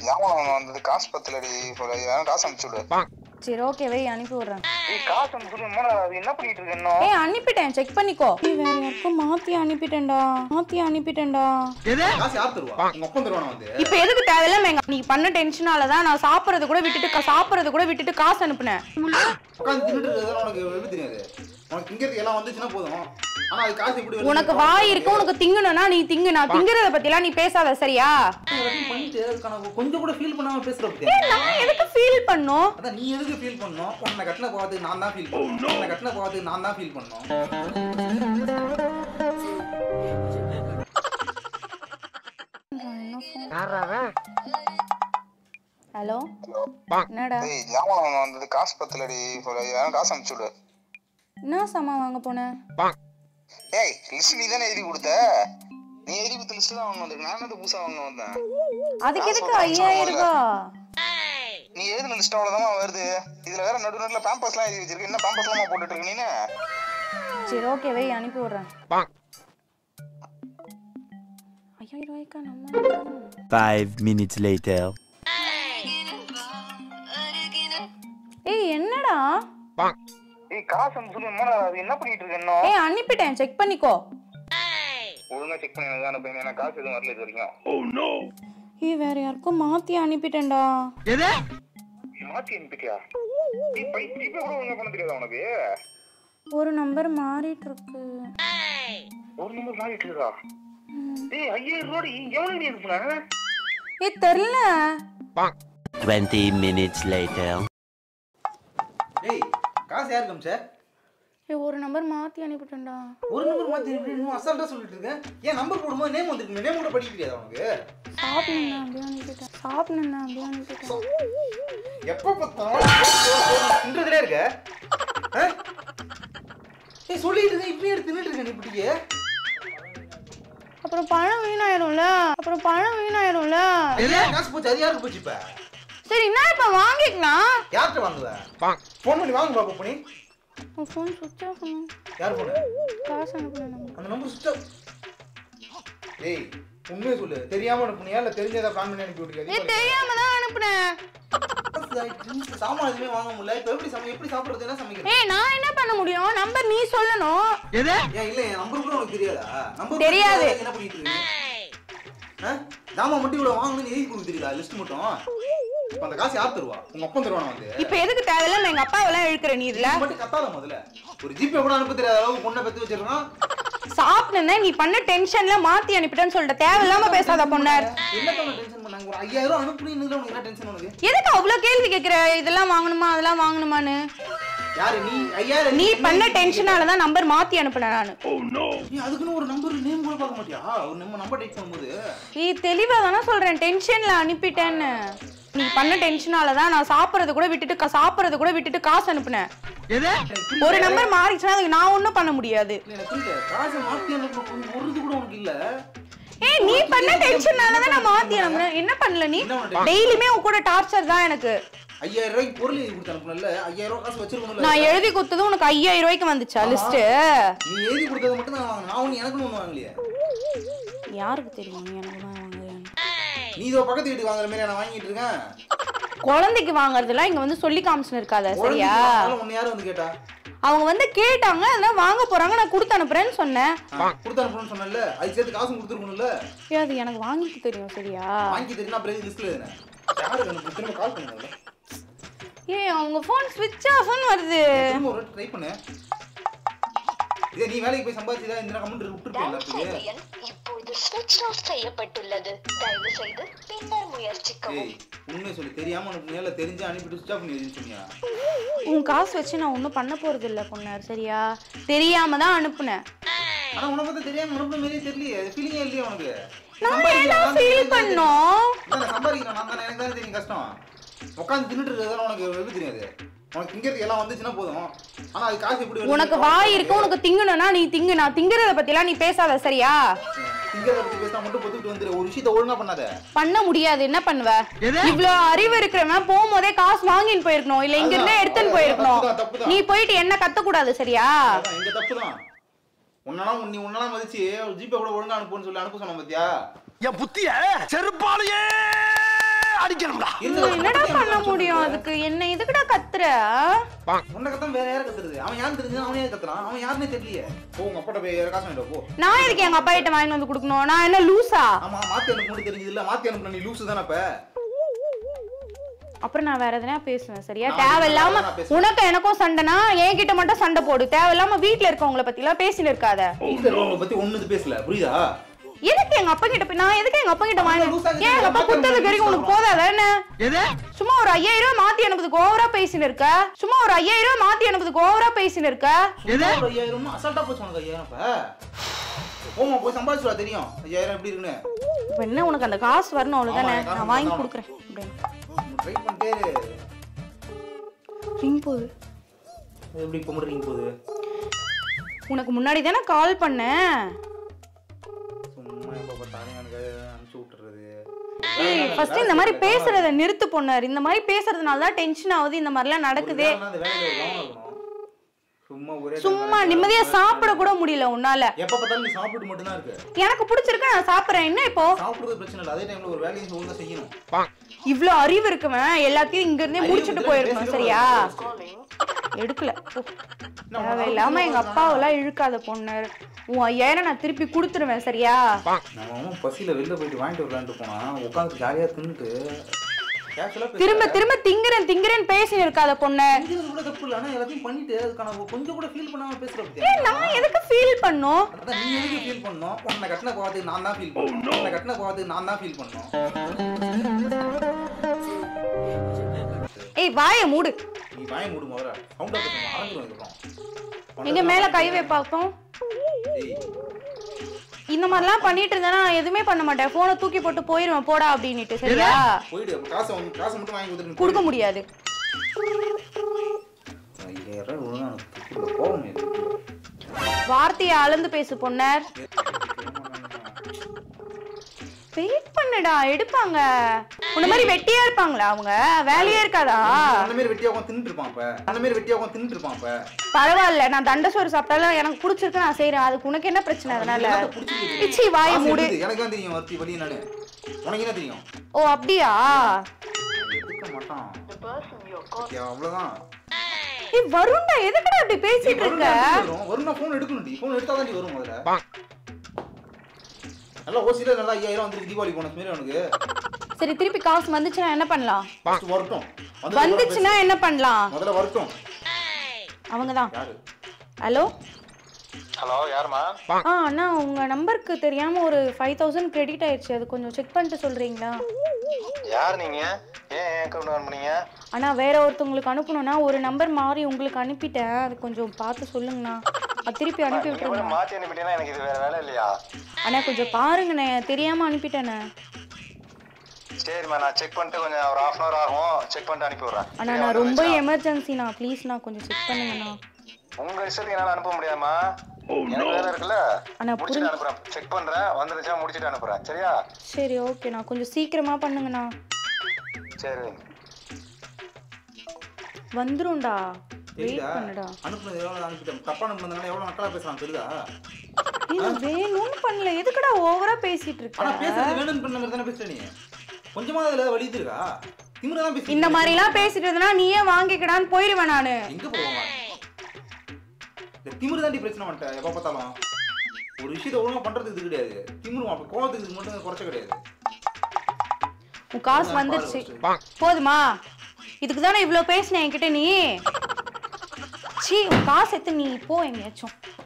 ஜாமான் வாங்க வந்தது காசு பத்தலடி போல யாரும் காசு அனுப்பிச்சு விடு சரி ஓகே வை அனுப்பி விடுறேன் ஏய் காசு அனுப்பிச்சு விடு என்னடா அது என்ன பண்ணிட்டு இருக்க இன்னும் ஏய் அனுப்பிட்டேன் செக் பண்ணிக்கோ ஏய், வேற யாருக்கும் மாத்தி அனுப்பிட்டேன்டா மாத்தி அனுப்பிட்டேன்டா காசு யார் தருவா உங்க அப்பன் தருவானா வந்து இப்போ எதுக்கு தேவையில்லாம எங்க நீ பண்ண டென்ஷனால தான் நான் சாப்பிடுறது கூட விட்டுட்டு கா- சாப்பிடுறது கூட விட்டுட்டு காசு அனுப்புனேன் உட்காந்து தின்னுட்டு இருக்கிறது உனக்கு எப்படி தெரியாது உனக்கு திங்கிறதுக்கு எல்லாம் வந்துச்சுன்னா போதும் ஆனா அது காசு எப்படி வருது? உனக்கு வாய் இருக்கு உனக்கு திங்கணும்னா நீ திங்கு நான் திங்கிறத பத்திலாம் நீ பேசாத சரியா எல்லாத்தையும் பண்ணிட்டு அதுக்கான கொஞ்சம் கூட ஃபீல் பண்ணாம பேசுற பத்தியா ஏய், நான் எதுக்கு ஃபீல் பண்ணும் அதான் நீ எதுக்கு ஃபீல் பண்ணணும் உன்னை கட்டின போகிறதுக்கு நான் தான் ஃபீல் பண்ணணும் உன்னை கட்டின போகிறதுக்கு நான் தான் ஃபீல் பண்ணணும் ஹலோ என்னடா ஏய் ஜாமான் வாங்க வந்தது காசு பத்தலடி போல யாரும் காசு அனுப்பிச்சு விடு என்ன சாமான் வாங்க போனேன் ஏய் லிஸ்ட் நீ தானே எழுதி கொடுத்த நீ எழுதி கொடுத்த லிஸ்ட் தான் வாங்க வந்திருக்கு நான் வந்து புதுசா வாங்க வந்தேன் அதுக்கு எதுக்கு ஐயாயிரம் ரூபாய் நீ எழுதின லிஸ்ட் அவ்வளவுதான் வருது இதுல வேற நடு நடுல பேம்பர்ஸ்லாம் எழுதி வச்சிருக்கு என்ன பேம்பர்ஸ்லாம் போட்டுட்டு இருக்க நீனு சரி ஓகே வை அனுப்பி விடுறேன் ஐயாயிரம் ரூபாய்க்கா நம்ம Five minutes later. ஏய் என்னடா ஏய் காசு அனுப்பிச்சு விடு என்னடா அது என்ன பண்ணிட்டு இருக்க இன்னும் ஏய் அனுப்பிட்டேன் செக் பண்ணிக்கோ ஒழுங்கா செக் பண்ணி எனக்கு அனுப்புங்க எனக்கு காசு எதுவும் வரல இது வரைக்கும் ஏய் வேற யாருக்கும் மாத்தி அனுப்பிட்டேன்டா மாத்தி அனுப்பிட்டியா நீ பை ஜிபே கூட ஒழுங்கா பண்ண தெரியாதா உனக்கு ஒரு நம்பர் மாறிட்டு இருக்கு ஒரு நம்பர் மாறிட்டு இருக்கா ஏய் ஐயாயிரம் ரூபாய் எவ்வளவு நீ அனுப்புன ஏய் தெரியல Twenty minutes later. டேய் காசு யாருக்கு அமிச்ச ஏய் ஒரு நம்பர் மாத்தி அனுப்பிட்டேன்டா ஒரு நம்பர் மாத்தி இப்படி இன்னும் அசால்ட்டா சொல்லிட்டு இருக்கேன் ஏன் நம்பர் போடும்போது நேம் வந்துருக்கு நேம் கூட படிக்க தெரியாதா உனக்கு சாப்பிடுங்க அப்படியே அனுப்பிட்டேன் சாப்பிடுங்க அப்படியே அனுப்பிட்டேன் எப்ப பார்த்தாலும் தின்றதுலே இருக்க ஆ? ஏய் சொல்லிட்டு இருக்க இப்படியே எடுத்து தின்னுட்டு இருக்க நீ இப்படியே அப்புறம் பழம் வீணாயிரும்ல அப்புறம் பழம் வீணாயிரும்ல ஐயா, காசு போச்சு அது யாருக்கு போச்சு இப்ப சரி என்ன இப்ப வாங்கிக்கலாம் யார்கிட்ட வாங்குவ ஃபோன் பண்ணி வாங்க பாப்பா பண்ணி உன் ஃபோன் சுவிட்ச் ஆஃப் யார் போன காசு அனுப்புனேன் நம்ம அந்த நம்பர் சுவிட்ச் ஏய் உண்மையை சொல்லு தெரியாம அனுப்புனியா இல்ல தெரிஞ்சதா பிளான் பண்ணி அனுப்பி ஏய் விட்டுருக்கா தெரியாம தான் அனுப்புனேன் சாமான் எதுவுமே வாங்க முடியல இப்ப எப்படி சமை எப்படி சாப்பிடுறது என்ன சமைக்கிறது ஏய் நான் என்ன பண்ண முடியும் நம்பர் நீ சொல்லணும் ஏன் இல்ல என் நம்பர் கூட உனக்கு தெரியாதா நம்பர் தெரியாது. என்ன பண்ணிட்டு இருக்கீங்க ஆ? ஜாமான் மட்டும் இவ்வளவு வாங்கணும்னு எழுதி கொடுக்க தெரியுதா லிஸ்ட் மட்டும் இப்ப அந்த காசு யார் தருவா உங்க அப்பன் தருவானா வந்து இப்ப எதுக்கு தேவையில்லாம எங்க அப்பா எல்லாம் இழுக்கிற நீ இதுல இது மட்டும் கத்தாத முதல்ல ஒரு ஜிபே கூட அனுப்ப தெரியாத அளவுக்கு பொண்ணை பெத்து வச்சிருக்கான் சாப்பிட்டேன் நீ பண்ண டென்ஷன்ல மாத்தி அனுப்பிட்டேன்னு சொல்லிட்ட தேவையில்லாம பேசாத பொண்ணார் என்ன பண்ண டென்ஷன் பண்ணாங்க ஒரு ஐயாயிரம் ரூபாய் அனுப்புனீங்க உனக்கு என்ன டென்ஷன் உனக்கு எதுக்கு அவ்வளவு கேள்வி கேக்குற இதெல்லாம் வாங்கணுமா அதெல்லாம் வாங்கணுமான்னு யாரு நீ ஐயாயிரம் நீ பண்ண டென்ஷனால தான் நம்பர் மாத்தி அனுப்புனேன் நானு நீ அதுக்குன்னு ஒரு நம்பர் நேம் கூட பார்க்க மாட்டியா ஒரு நம்ம நம்பர் டைப் பண்ணும்போது நீ தெளிவா தானே சொல்றேன் டென்ஷன்ல அனுப்பிட்டேன்னு நீ பண்ண டென்ஷனால தான் நான் சாப்பிடுறது கூட விட்டுட்டு கா- சாப்பிடுறது கூட விட்டுட்டு காசு அனுப்புனேன் ஒரு நம்பர் மாறிச்சுன்னா அதுக்கு நான் ஒண்ணும் பண்ண முடியாது இல்ல, எனக்கு புரியல காசை மாத்தி அனுப்ப கொஞ்சம் ஒரு இது கூட உனக்கு இல்ல ஏய் நீ பண்ண டென்ஷனால தான் நான் மாத்தி அனுப்புனேன் என்ன பண்ணல நீ என்ன பண்ண டெய்லியுமே உன் கூட டார்ச்சர் தான் எனக்கு ஐயாயிரம் ரூபாய்க்கு பொருள் எழுதி கொடுத்து அனுப்பணும்ல ஐயாயிரம் ரூபாய் காசு வச்சிருக்கணும்ல நான் எழுதி கொடுத்தது உனக்கு ஐயாயிரம் ரூபாய்க்கு வந்துச்சா லிஸ்ட் நீ எழுதி கொடுத்தது மட்டும் தான் வாங்கினேன் நான் ஒண்ணு எனக்குன்னு ஒண்ணு வாங்கலையே யாருக்கு தெரியும் நீ எனக்கு தான் வாங்குறேன் நீ இதோ பக்கத்து வீட்டுக்கு வாங்குற மாதிரி நான் வாங்கிட்டு இருக்கேன் குழந்தைக்கு வாங்குறதுலாம் இங்க வந்து சொல்லி காமிச்சுன்னு இருக்காத சரியா உன்னை யாரும் வந்து கேட்டா அவங்க வந்து கேட்டாங்க அதெல்லாம் வாங்க போறாங்க நான் கொடுத்து அனுப்புறேன்னு சொன்னேன் கொடுத்து அனுப்பணும்னு சொன்னேன்ல அது சேர்த்து காசும் கொடுத்துருக்கணும்ல ஏய், அது எனக்கு வாங்கிட்டு தெரியும் சரியா வாங்கி தெரியும் அப்புறம் லிஸ்ட்ல எழுதுனேன் யாருக்கு எனக்கு திரும்ப கால் பண்ணுங்க ஏய் அவங்க ஃபோன் ஸ்விட்ச் ஆஃப்னு வருது திரும்ப ஒரு ட்ரை பண்ணு இதே நீ வேலைக்கு போய் சம்பாதிச்சதா இந்த கமெண்ட் விட்டுருப்பேன் எல்லாத்துக்கு எண் இப்போது ஸ்விட்ச் ஆஃப் செய்யப்பட்டுள்ளது தயவு செய்து பின்னர் முயற்சிக்கவும் ஏய் உண்மையை சொல்லி தெரியாம அனுப்புனியா இல்ல தெரிஞ்சு அனுப்பிட்டு சுவிச் ஆஃப் பண்ணி எழுதி சொன்னியா உன் காசு வச்சு நான் ஒன்றும் பண்ண போறது இல்ல பொண்ணார் சரியா தெரியாம தான் அனுப்புனேன் ஆனா உனக்கு வந்து தெரியாம அனுப்புன மாதிரியே தெரியலையே ஃபீலிங்கே இல்லையே உனக்கு நான் சம்பாதிக்கிறேன், ஏன் நான் ஃபீல் எனக்கு தானே பண்ணோம் தெரியும். அதான் சம்பாதிக்கிறேன் நான் தானே எனக்கு தானே தெரியும் கஷ்டம் உட்காந்து தின்னுட்டு இருக்கிறது உனக்கு எப்படி தெரியாது உனக்கு திங்கிறதுக்கு எல்லாம் வந்துச்சுன்னா போதும் ஆனா அது காசு எப்படி வருது? உனக்கு வாய் இருக்கு உனக்கு திங்கணும்னா நீ திங்கு நான் திங்கிறத பத்திலாம் நீ பேசாத சரியா திங்கிறத பத்தி பேசினா மட்டும் பொத்துக்கிட்டு வந்துரு ஒரு விஷயத்த ஒழுங்கா பண்ணாத பண்ண முடியாது என்ன பண்ணுவ இவ்ளோ அறிவு இருக்கிறவன் போகும்போதே காசு வாங்கின்னு போயிருக்கணும் இல்ல இங்க இருந்தே எடுத்துன்னு போயிருக்கணும் தப்புதான், தப்புதான். நீ போயிட்டு என்ன கத்த கூடாது சரியா அதான் எங்க தப்பு தான் உன்னெல்லாம் நீ உன்னெல்லாம் மதிச்சு ஜிபே கூட ஒழுங்கா அனுப்புன்னு சொல்லி அனுப்ப சொன்ன பாத்தியா என் புத்திய செருப்பாலேயே இருந்து நான் என்னடா பண்ண முடியும் அதுக்கு என்ன இதுக்குடா கத்துற உன்னை கத்தான் வேற யாரை கத்துறது அவன் யாரும் தெரிஞ்சு அவனே கத்துறான் அவன் யாருன்னே தெரியலையே போ உங்க அப்பாட்ட போய் காசு வாங்கிட்டு வா, போ நான் எதுக்கு எங்க அப்பா கிட்ட வாங்கி வந்து கொடுக்கணும் நான் என்ன லூசா ஆமா மாத்தி அனுப்ப மட்டும் தெரிஞ்சது இல்ல மாத்தி அனுப்புன நீ லூசு தானே அப்ப அப்புறம் நான் வேற எதனா பேசுவேன் சரியா நான் தேவையில்லாம நான் பேசுவேன். உனக்கு எனக்கும் சண்டைனா என்கிட்ட மட்டும் சண்டை போடு தேவையில்லாம வீட்ல இருக்கவங்கள பத்தி எல்லாம் பேசின்னு இருக்காத வீட்டுல இருக்கவங்க பத்தி ஒண்ணு இது பேசல புரியுதா எதுக்கு எங்க அப்பா கிட்ட போய் நான் எதுக்கு எங்க அப்பா கிட்ட வாங்கி லூசா ஏன் எங்க அப்பா கிட்ட குத்ததுக்கு வரைக்கும் உனக்கு போதாதா என்ன எது சும்மா ஒரு ஐயாயிரம் ரூபாய் மாத்தி அனுப்புறதுக்கு ஓவரா பேசின்னு இருக்க சும்மா ஒரு ஐயாயிரம் ரூபாய் மாத்தி அனுப்புறதுக்கு ஓவரா பேசின்னு இருக்க சும்மா ஒரு ஐயாயிரம் அசால்ட்டா போச்சு உனக்கு ஐயாயிரம் இப்ப போமா போய் சம்பாதிச்சுடா தெரியும் ஐயாயிரம் எப்படி இருக்குன்னு இப்ப என்ன உனக்கு அந்த காசு வரணும் அவ்வளவுதானே ஆமா, காசு நான் வாங்கி வரணும். கொடுக்குறேன் அப்படின்னு ட்ரை பண்ணிட்டே இரு. ரிங் போகுது எப்படி இப்ப மட்டும் ring போகுது உனக்கு முன்னாடி தானே கால் பண்ணேன் சும்மா எப்ப பார்த்தாலும் எனக்கு அனுப்பிச்சு விட்டுறது ஏய் ஃபர்ஸ்ட் இந்த மாதிரி பேசுறத நிறுத்து பொண்ணாரு இந்த மாதிரி பேசுறதுனால தான் டென்ஷன் ஆகுது இந்த மாதிரிலாம் நடக்குதே அந்த வேலையில கவனம் இருக்கணும் சும்மா ஒரே சும்மா நிம்மதியா சாப்பிட கூட முடியல உன்னால எப்ப பார்த்தாலும் நீ சாப்பிட்டு மட்டும் தான் இருக்க எனக்கு பிடிச்சிருக்கு நான் சாப்பிடுறேன் என்ன இப்போ சாப்பிடுறது பிரச்சனை இல்லை அதே டைம்ல ஒரு வேலையும் ஒழுங்கா செய்யணும் இவ்ளோ அறிவு இருக்குவன் எல்லாத்தையும் இங்க இருந்தே முடிச்சிட்டு போயிருக்கணும் சரியா எடுக்கல போ. தேவையில்லாம எங்க அப்பாவெல்லாம் இழுக்காத பொண்ணு உன் ஐயாயிரம் நான் திருப்பி கொடுத்துருவேன் சரியா நம்ம அம்மா பசியில வெளில போயிட்டு வாங்கிட்டு வரலான்ட்டு போனா உட்காந்து ஜாலியா தின்னுட்டு கேஷுவலா திரும்ப திரும்ப திங்குறேன் திங்குறேன் பேசி இருக்காத பொண்ணு இது கூட தப்பு இல்லை ஆனா எல்லாத்தையும் பண்ணிட்டு அதுக்கான ஒரு கொஞ்சம் கூட ஃபீல் பண்ணாம பேசுற பத்தியா? ஏய் நான் எதுக்கு ஃபீல் பண்ணும் அதான் நீ எதுக்கு ஃபீல் பண்ணணும் உன்னை கட்டின போகிறதுக்கு நான் தான் ஃபீல் பண்ணணும் உன்னை கட்டின போகிறதுக்கு நான் தான் ஃபீல் பண்ணணும் ஏய் வாயை மூடு நீ வாய மூடு முதல்ல சவுண்டா பேசணும் அறந்துடும் இதுக்கப்புறம் எங்க மேல கை வைப்பாக்கும் ஏய் இந்த மாதிரிலாம் பண்ணிட்டு இருந்தா நான் எதுவுமே பண்ண மாட்டேன் போனை தூக்கி போட்டு போயிருவேன் போடா அப்படின்னுட்டு சரியா போயிடு அப்ப காசை வந்து காசை மட்டும் வாங்கி கொடுத்துட்டு கொடுக்க முடியாது ஐயாயிரம் ரூபாய் ஒழுங்கா எனக்கு துப்புல கோவம் ஏறுது. வார்த்தையை அளந்து பேசு பொண்ணர் வெயிட் பண்ணுடா எடுப்பாங்க உன்ன மாதிரி வெட்டியா இருப்பாங்களா அவங்க வேலையே இருக்காதா அந்த மாதிரி வெட்டியா உட்காந்து தின்னுட்டு இருப்பான் அப்ப அந்த மாதிரி வெட்டியா உட்காந்து தின்னுட்டு இருப்பான் அப்ப பரவாயில்ல நான் தண்ட சோறு சாப்பிட்டாலும் எனக்கு பிடிச்சிருக்கு நான் செய்றேன் அதுக்கு உனக்கு என்ன பிரச்சனை அதனால எனக்கு பிடிச்சிருக்கு. இச்சி வாயை காசு மூடு இருக்குது. எனக்கு தான் தெரியும் வர்த்தி வழி நானு உனக்கு என்ன தெரியும் ஓ அப்படியா எடுக்க மாட்டான் ஓகே, அவ்வளவுதான் ஏய் வருண்டா எதுக்குடா இப்படி பேசிட்டு வரும் இருக்க தான் வரும் வரும் நான் ஃபோன் எடுக்கணும்டி ஃபோன் எடுத்தா தான் வரும் முதல்ல நல்லா ஓசில நல்லா ஐயாயிரம் வந்துருக்கு தீபாவளி போனஸ் மாரி அவனுக்கு சரி திருப்பி காசு வந்துச்சுன்னா என்ன பண்ணலாம் First வரட்டும் வந்து வந்துச்சுன்னா என்ன பண்ணலாம் முதல்ல வரட்டும் அவங்க தான் யாரு ஹலோ ஹலோ யாருமா ஆ அண்ணா உங்க நம்பருக்கு தெரியாம ஒரு ஃபைவ் தௌசண்ட் கிரெடிட் ஆயிடுச்சு அது கொஞ்சம் செக் பண்ணிட்டு சொல்றீங்களா யார் நீங்க ஏன் ஏன் அக்கௌண்ட் ஆன் பண்ணீங்க அண்ணா வேற ஒருத்தவங்களுக்கு அனுப்பணும்னா ஒரு நம்பர் மாறி உங்களுக்கு அனுப்பிட்டேன் அது கொஞ்சம் பார்த்து சொல்லுங்கண்ணா அது திருப்பி அனுப்பி நீங்க கூட விட்டுருங்க மாத்தி அனுப்பிட்டீங்கன்னா எனக்கு இது வேற வேலை இல்லையா அண்ணா கொஞ்சம் பாருங்கண்ணே தெரியாம அனுப்பிட்டேண்ணே சரிம்மா நான் செக் பண்ணிட்டு கொஞ்சம் ஒரு ஹாஃப் அன் அவர் ஆகும் செக் பண்ணிட்டு அனுப்பி விடுறேன் அண்ணா நான் ரொம்ப எமர்ஜென்சிண்ணா ப்ளீஸ்ண்ணா கொஞ்சம் செக் பண்ணுங்கண்ணா உங்க இஷ்டத்துக்கு என்னால அனுப்ப முடியாமா எனக்கு வேலை இருக்குல்ல அண்ணா, முடிச்சுட்டு அனுப்புறேன் செக் பண்றேன் வந்துருச்சா முடிச்சுட்டு அனுப்புறேன் சரியா சரி ஓகேண்ணா கொஞ்சம் சீக்கிரமா பண்ணுங்கண்ணா சரி வந்துரும்டா வெயிட் தெரியுதா பண்ணுடா அனுப்புனது எவ்வளவு அனுப்பிட்டேன் தப்பா அனுப்புனதுனால எவ்வளவு மக்களா பேசுறான் தெரியுதா இது வேணும்னு பண்ணல எதுக்குடா ஓவரா பேசிட்டு ஆனா இருக்க பேசுறது வேணும்னு பண்ண மாதிரி தானே பேசுற நீ கொஞ்சமா அதுல வழி இது இருக்கா திமிரா தான் பேசி இந்த மாதிரிலாம் பேசிட்டு இருந்தா நீயே வாங்கிக்கடான்னு போயிருவேன் நானு எங்க போவாங்க இந்த திமிரு தாண்டி பிரச்சனை பண்ணிட்டேன் எப்ப பார்த்தாலும் ஒரு விஷயத்த ஒழுங்கா பண்றது இது கிடையாது திமிரு அப்ப கோவத்துக்கு இது மட்டும் குறைச்ச கிடையாது உன் காசு வந்துருச்சு போதுமா இதுக்கு தானே இவ்வளோ பேசினேன் என்கிட்ட நீ சீ உன் காசு எடுத்து நீ போ எங்கேயாச்சும்